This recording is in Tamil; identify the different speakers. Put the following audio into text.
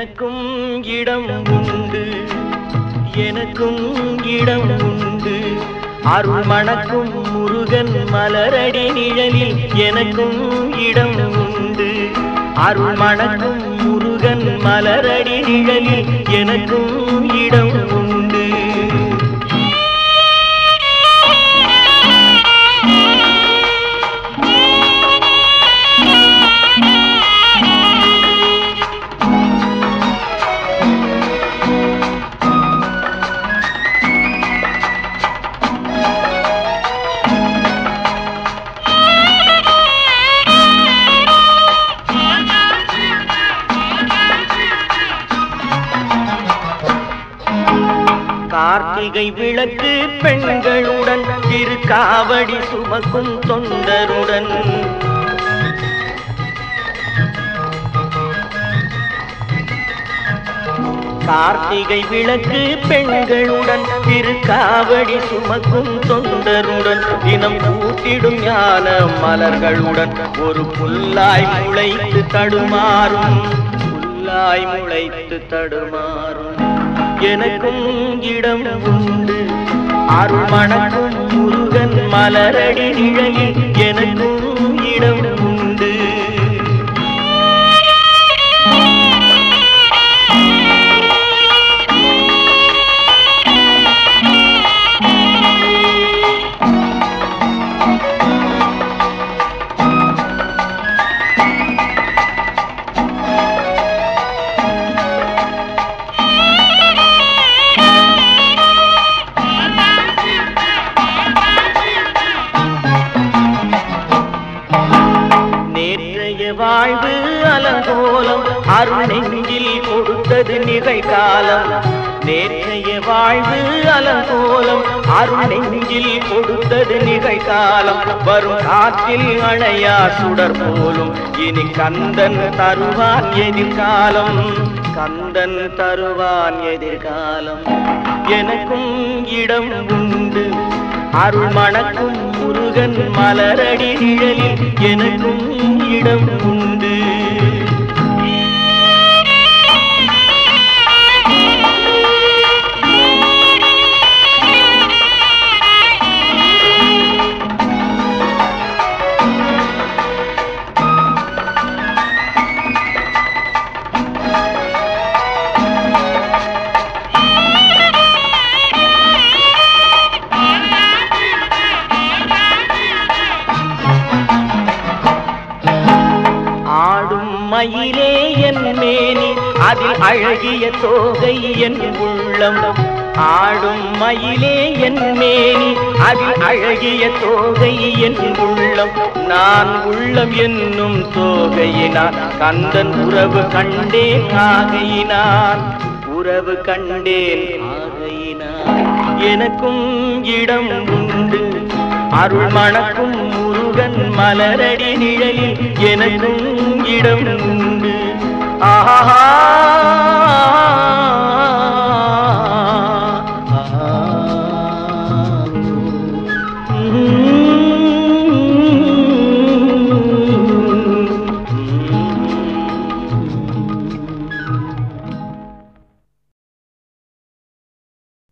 Speaker 1: எனக்கும் இடம் உண்டு எனக்கும் இடம் உண்டு அருள் மணக்கும் முருகன் மலரடி நிழலில் எனக்கும் இடம் உண்டு அருள் மணக்கும் முருகன் மலரடி நிழலில் எனக்கும் இடம் உண்டு கார்த்திகை விளக்கு பெண்களுடன் திருக்காவடி சுமக்கும் தொண்டருடன் கார்த்திகை விளக்கு பெண்களுடன் திருக்காவடி சுமக்கும் தொண்டருடன் தினம் கூட்டிடும் ஞான மலர்களுடன் ஒரு புல்லாய் முளைத்து தடுமாறும் புல்லாய் முளைத்து தடுமாறும் எனக்கும் இடம் உண்டு அருள் மணக்கும் முருகன் மலரடி நிழலில் எனக்கும் இடம் உண்டு நேற்றைய வாழ்வு அலங்கோலம் அருள் நெஞ்சில் கொடுத்தது நிகழ்காலம் நேற்றைய வாழ்வு அலங்கோலம் அருள் நெஞ்சில் கொடுத்தது நிகழ்காலம் வரும் காற்றில் அணையா சுடர் போலும் இனி கந்தன் தருவான் எதிர்காலம் கந்தன் தருவான் எதிர்காலம் எனக்கும் இடம் உண்டு அருள் மணக்கும் முருகன் மலரடி நிழலில் எனக்கும் இடம் உண்டு ஆடும் மயிலே என் மேனி அதில் அழகிய தோகை என் உள்ளம் ஆடும் மயிலே என் மேனி அதில் அழகிய தோகை என் உள்ளம் நான் உள்ளம் என்னும் தோகையினான் கந்தன் உறவு கண்டேன் ஆகையினான் உறவு கண்டேன் ஆகையினான் எனக்கும் இடம் உண்டு அருள் மணக்கும் முருகன் மலரடி நிழலில் எனக்கும் இடம் உண்டு